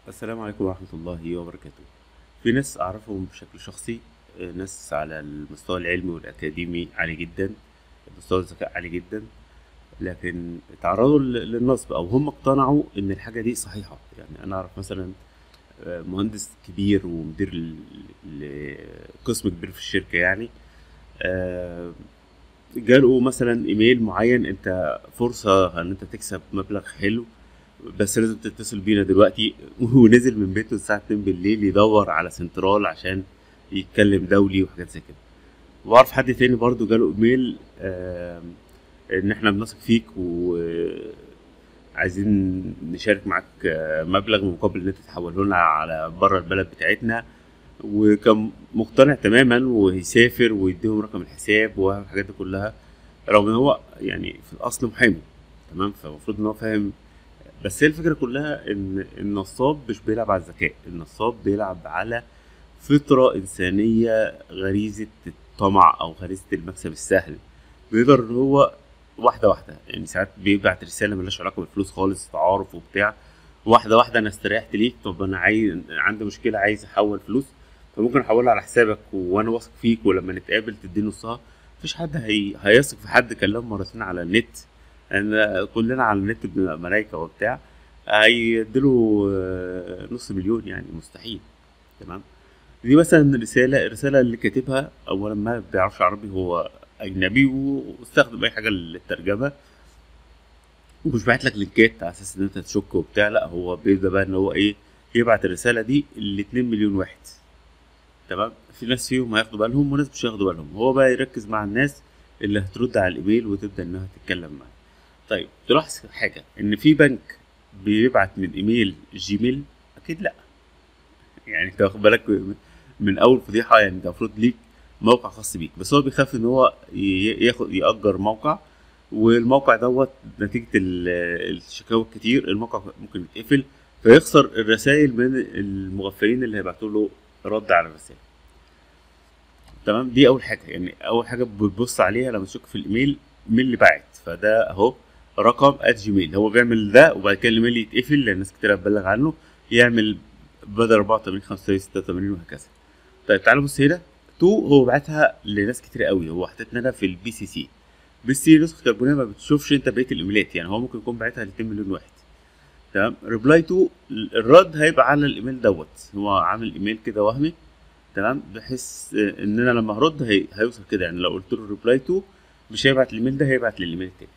السلام عليكم ورحمة الله وبركاته في ناس أعرفهم بشكل شخصي آه، ناس على المستوى العلمي والأكاديمي عالي جدا مستوى الذكاء عالي جدا لكن تعرضوا لل- للنصب أو هم اقتنعوا إن الحاجة دي صحيحة يعني أنا أعرف مثلا آه، مهندس كبير ومدير ل- لقسم كبير في الشركة يعني آه، جاله مثلا ايميل معين انت فرصة ان انت تكسب مبلغ حلو بس لازم تتصل بينا دلوقتي ونزل من بيته الساعة 2 بالليل يدور على سنترال عشان يتكلم دولي وحاجات زي كده واعرف حد تاني برضو جاله ايميل آم، ان احنا بنثق فيك وعايزين نشارك معاك آه، مبلغ مقابل ان انت تحوله لنا على بره البلد بتاعتنا وكان مقتنع تماما ويسافر ويديهم رقم الحساب والحاجات دي كلها رغم ان هو يعني في الاصل محامي تمام فالمفروض ان هو فاهم بس هي الفكره كلها ان النصاب مش بيلعب على الذكاء النصاب بيلعب على فطره انسانيه غريزه الطمع او غريزه المكسب السهل بيقدر ان هو واحده واحده يعني ساعات بيبعت رساله ملهاش علاقه بالفلوس خالص تعارف وبتاع واحده واحده انا استريحت ليك طب انا عايز عندي مشكله عايز احول فلوس فممكن احولها على حسابك وانا واثق فيك ولما نتقابل تديني نصها مفيش حد هي... هيثق في حد كلمه مرتين على النت ان كلنا على النت بنبقى ملايكه وبتاع هيديله آه، نص مليون يعني مستحيل تمام دي مثلا رساله الرساله اللي كاتبها اولا ما بيعرفش عربي هو اجنبي واستخدم اي حاجه للترجمه ومش باعت لك لينكات على اساس ان انت تشك وبتاع لا هو بيبدا بقى ان هو ايه يبعت الرساله دي ل 2 مليون واحد تمام في ناس فيهم هياخدوا بالهم وناس مش هياخدوا بالهم هو بقى يركز مع الناس اللي هترد على الايميل وتبدا انها تتكلم معاه طيب تلاحظ حاجه ان في بنك بيبعت من ايميل جيميل اكيد لا يعني انت واخد بالك من اول فضيحه يعني انت المفروض ليك موقع خاص بيك بس هو بيخاف ان هو ي- ياخد يأجر موقع والموقع دوت نتيجة ال- الشكاوى الكتير الموقع ممكن يتقفل فيخسر الرسائل من المغفلين اللي هيبعتوا له رد على الرسائل تمام دي اول حاجه يعني اول حاجه بتبص عليها لما تشك في الايميل مين اللي باعت فده اهو رقم ات جيميل هو بيعمل ده وبعد كده الايميل يتقفل لان ناس كتير هتبلغ عنه يعمل بدل 84 85 86 وهكذا طيب تعالوا بص هنا تو هو بعتها لناس كتير قوي هو حاططنا هنا في البي سي سي بي سي نسخه كربونيه ما بتشوفش انت بقيه الايميلات يعني هو ممكن يكون باعتها ل 2 مليون واحد تمام ريبلاي تو الرد هيبقى على الايميل دوت هو عامل ايميل كده وهمي تمام بحيث آه، ان انا لما هرد هي... هيوصل كده يعني لو قلت له ريبلاي تو مش هيبعت الايميل ده هيبعت للايميل التاني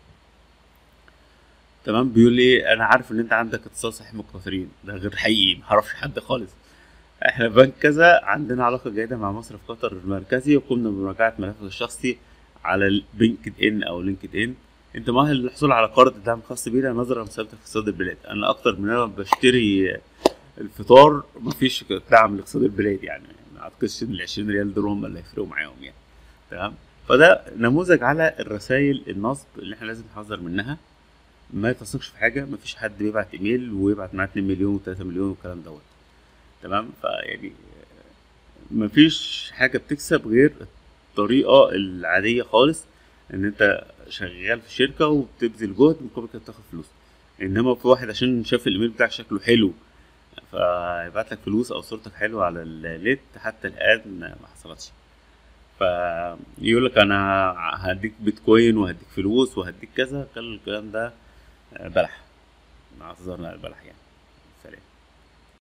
تمام بيقول لي انا عارف ان انت عندك اتصال صحيح من القطرين ده غير حقيقي معرفش حد خالص احنا بنك كذا عندنا علاقه جيده مع مصرف قطر المركزي وقمنا بمراجعه ملفك الشخصي على لينكد ان او لينكد ان انت مؤهل للحصول على قرض دعم خاص بينا نظرا لمساهمتك في اقتصاد البلاد انا اكتر من انا بشتري الفطار مفيش دعم لاقتصاد البلاد يعني ما اعتقدش ان ال 20 ريال دول هم اللي هيفرقوا معاهم يعني تمام فده نموذج على الرسائل النصب اللي احنا لازم نحذر منها ما تثقش في حاجه مفيش حد بيبعت ايميل ويبعت معاه 2 مليون و3 مليون والكلام دوت تمام فيعني مفيش حاجه بتكسب غير الطريقه العاديه خالص ان انت شغال في شركه وبتبذل جهد مقابل كده تاخد فلوس انما في واحد عشان شاف الايميل بتاعك شكله حلو فيبعت لك فلوس او صورتك حلوه على النت حتى الان ما حصلتش فيقول لك انا هديك بيتكوين وهديك فلوس وهديك كذا كل الكلام ده بلح مع اعتذارنا على البلح يعني